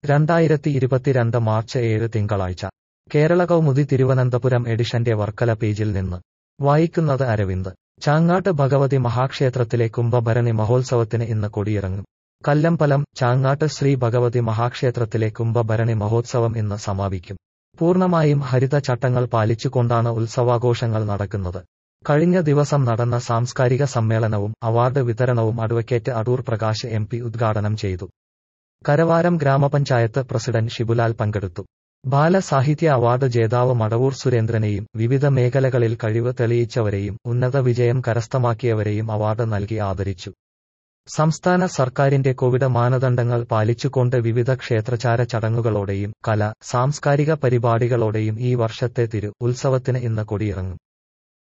രണ്ടായിരത്തി ഇരുപത്തിരണ്ട് മാർച്ച് ഏഴ് തിങ്കളാഴ്ച കേരള കൗമുദി തിരുവനന്തപുരം എഡിഷന്റെ വർക്കല പേജിൽ നിന്ന് വായിക്കുന്നത് അരവിന്ദ് ചാങ്ങാട്ട് ഭഗവതി മഹാക്ഷേത്രത്തിലെ കുംഭഭരണി മഹോത്സവത്തിന് ഇന്ന് കൊടിയിറങ്ങും കല്ലമ്പലം ചാങ്ങാട്ട് ശ്രീ ഭഗവതി മഹാക്ഷേത്രത്തിലെ കുംഭഭരണി മഹോത്സവം ഇന്ന് സമാപിക്കും പൂർണ്ണമായും ഹരിത ചട്ടങ്ങൾ പാലിച്ചുകൊണ്ടാണ് ഉത്സവാഘോഷങ്ങൾ നടക്കുന്നത് കഴിഞ്ഞ ദിവസം നടന്ന സാംസ്കാരിക സമ്മേളനവും അവാർഡ് വിതരണവും advocate Adoor Prakash M P ഉദ്ഘാടനം ചെയ്തു കരവാരം ഗ്രാമപഞ്ചായത്ത് പ്രസിഡന്റ് ഷിബുലാൽ പങ്കെടുത്തു ബാലസാഹിത്യ അവാർഡ് ജേതാവ് മടവൂർ സുരേന്ദ്രനെയും വിവിധ മേഖലകളിൽ കഴിവ് തെളിയിച്ചവരെയും ഉന്നത വിജയം കരസ്ഥമാക്കിയവരെയും അവാർഡ് നൽകി ആദരിച്ചു സംസ്ഥാന സർക്കാരിന്റെ കോവിഡ് മാനദണ്ഡങ്ങൾ പാലിച്ചുകൊണ്ട് വിവിധ ക്ഷേത്രചാര ചടങ്ങുകളോടെയും കല സാംസ്കാരിക പരിപാടികളോടെയും ഈ വർഷത്തെ തിരു ഉത്സവത്തിന് ഇന്ന് കൊടിയിറങ്ങും